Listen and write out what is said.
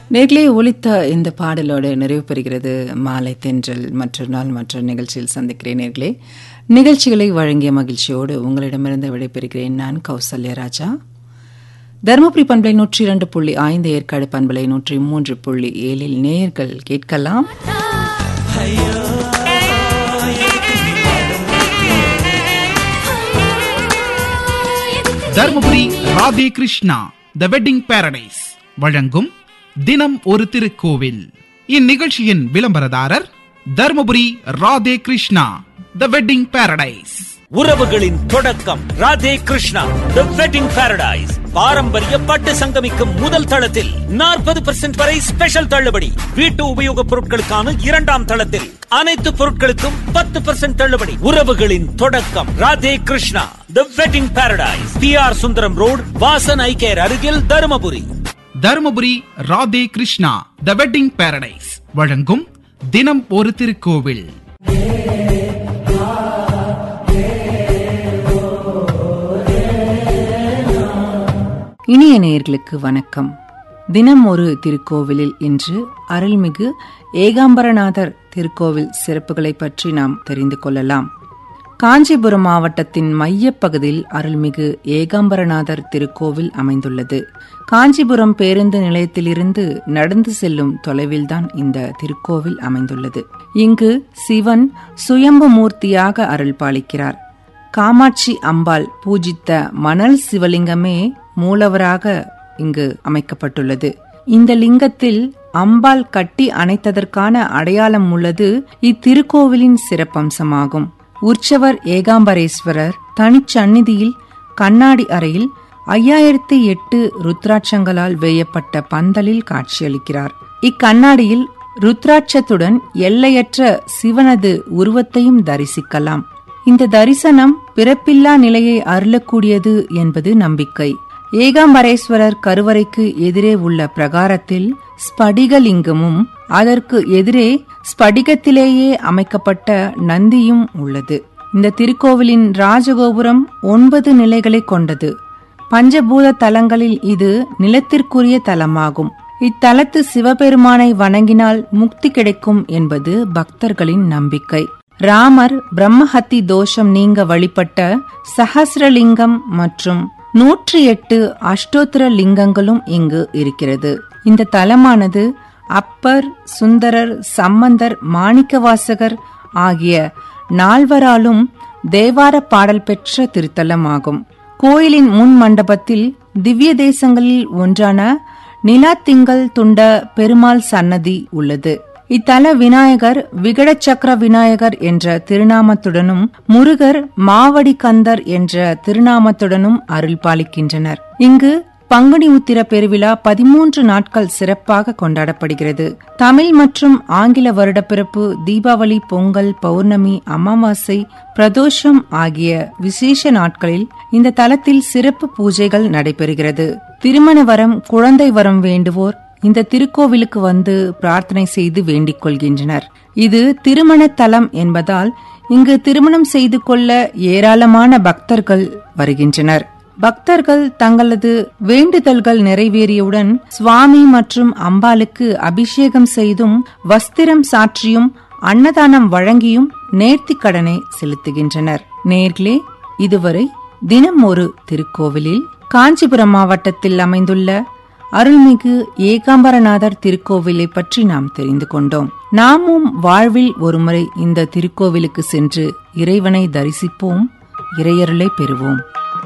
நேர்களே ஒலித்த இந்த பாடலோடு நிறைவு பெறுகிறது மாலை தென்றல் மற்றொரு நாள் மற்ற நிகழ்ச்சியில் சந்திக்கிறேன் நேர்களே நிகழ்ச்சிகளை வழங்கிய மகிழ்ச்சியோடு உங்களிடமிருந்து விடைபெறுகிறேன் நான் கௌசல்யா ராஜா தருமபுரி பண்பலை நூற்றி இரண்டு புள்ளி ஐந்து ஏற்காடு பண்பலை நூற்றி மூன்று புள்ளி ஏழில் நேயர்கள் கேட்கலாம் Dharmapuri Radhe Krishna the wedding paradise வழங்கும் தினம் ஒரு திருக்கோவில் இந்நிகழ்ச்சியின் விளம்பரதாரர் Dharmapuri Radhe Krishna the wedding paradise உறவுகளின் தொடக்கம் Radhe Krishna the wedding paradise பாரம்பரிய பட்டு சங்கமிக்கும் முதல் தளத்தில் நாற்பது பெர்சென்ட் வரை ஸ்பெஷல் தள்ளுபடி வீட்டு உபயோகப் பொருட்களுக்கான இரண்டாம் தளத்தில் அனைத்து பொருட்களுக்கும் பத்து பெர்சென்ட் தள்ளுபடி உறவுகளின் தொடக்கம் Radhe Krishna the wedding paradise P R Sundaram road Vasan eye care அருகில் Dharmapuri Dharmapuri Radhe Krishna the wedding paradise வழங்கும் தினம் ஒரு திருக்கோவில் இனிய நேயர்களுக்கு வணக்கம் தினம் ஒரு திருக்கோவிலில் இன்று அருள்மிகு ஏகாம்பரநாதர் திருக்கோவில் சிறப்புகளை பற்றி நாம் தெரிந்து கொள்ளலாம் காஞ்சிபுரம் மாவட்டத்தின் மையப்பகுதியில் அருள்மிகு ஏகாம்பரநாதர் திருக்கோவில் அமைந்துள்ளது காஞ்சிபுரம் பேருந்து நிலையத்திலிருந்து நடந்து செல்லும் தொலைவில்தான் இந்த திருக்கோவில் அமைந்துள்ளது இங்கு சிவன் சுயம்பு மூர்த்தியாக அருள் பாலிக்கிறார் காமாட்சி அம்பாள் பூஜித்த மணல் சிவலிங்கமே மூலவராக இங்கு அமைக்கப்பட்டுள்ளது இந்த லிங்கத்தில் அம்பாள் கட்டி அணைத்ததற்கான அடையாளம் உள்ளது இத்திருக்கோவிலின் சிறப்பம்சமாகும் உற்சவர் ஏகாம்பரேஸ்வரர் தனிச்சந்நிதியில் கண்ணாடி அறையில் ஐயாயிரத்தி எட்டு ருத்ராட்சங்களால் வேயப்பட்ட பந்தலில் காட்சியளிக்கிறார் இக்கண்ணாடியில் ருத்ராட்சத்துடன் எல்லையற்ற சிவனது உருவத்தையும் தரிசிக்கலாம் இந்த தரிசனம் பிறப்பில்லா நிலையை அருளக்கூடியது என்பது நம்பிக்கை ஏகாம்பரேஸ்வரர் கருவறைக்கு எதிரே உள்ள பிரகாரத்தில் ஸ்படிகலிங்கமும் அதற்கு எதிரே ஸ்படிகத்திலேயே அமைக்கப்பட்ட நந்தியும் உள்ளது இந்த திருக்கோவிலின் ராஜகோபுரம் ஒன்பது நிலைகளை கொண்டது பஞ்சபூத தலங்களில் இது நிலத்திற்குரிய தலமாகும் இத்தலத்து சிவபெருமானை வணங்கினால் முக்தி கிடைக்கும் என்பது பக்தர்களின் நம்பிக்கை ராமர் பிரம்மஹத்தி தோஷம் நீங்க வழிபட்ட சஹசிரலிங்கம் மற்றும் நூற்றி எட்டு அஷ்டோத்திர லிங்கங்களும் இங்கு இருக்கிறது இந்த தலமானது அப்பர் சுந்தரர் சம்பந்தர் மாணிக்கவாசகர் ஆகிய நால்வராலும் தேவார பாடல் பெற்ற திருத்தலமாகும் கோயிலின் முன் மண்டபத்தில் திவ்ய தேசங்களில் ஒன்றான நிலாத்திங்கள் துண்ட பெருமாள் சன்னதி உள்ளது இத்தல விநாயகர் விகட சக்கர விநாயகர் என்ற திருநாமத்துடனும் முருகர் மாவடி கந்தர் என்ற திருநாமத்துடனும் அருள் பாலிக்கின்றனர் இங்கு பங்குனி உத்திர பெருவிழா பதிமூன்று நாட்கள் சிறப்பாக கொண்டாடப்படுகிறது தமிழ் மற்றும் ஆங்கில வருடப்பிறப்பு தீபாவளி பொங்கல் பௌர்ணமி அமாவாசை பிரதோஷம் ஆகிய விசேஷ நாட்களில் இந்த தலத்தில் சிறப்பு பூஜைகள் நடைபெறுகிறது திருமண வரம் குழந்தை வரம் வேண்டுவோர் இந்த திருக்கோவிலுக்கு வந்து பிரார்த்தனை செய்து வேண்டிக் கொள்கின்றனர் இது திருமண தலம் என்பதால் இங்கு திருமணம் செய்து கொள்ள ஏராளமான பக்தர்கள் வருகின்றனர் பக்தர்கள் தங்களது வேண்டுதல்கள் நிறைவேறியவுடன் சுவாமி மற்றும் அம்பாளுக்கு அபிஷேகம் செய்தும் வஸ்திரம் சாற்றியும் அன்னதானம் வழங்கியும் நேர்த்தி கடனை செலுத்துகின்றனர் நேர்களே இதுவரை தினம் ஒரு திருக்கோவிலில் காஞ்சிபுரம் மாவட்டத்தில் அமைந்துள்ள அருள்மிகு ஏகாம்பரநாதர் திருக்கோவிலை பற்றி நாம் தெரிந்து கொண்டோம் நாமும் வாழ்வில் ஒருமுறை இந்த திருக்கோவிலுக்கு சென்று இறைவனை தரிசிப்போம் இறையருளை பெறுவோம்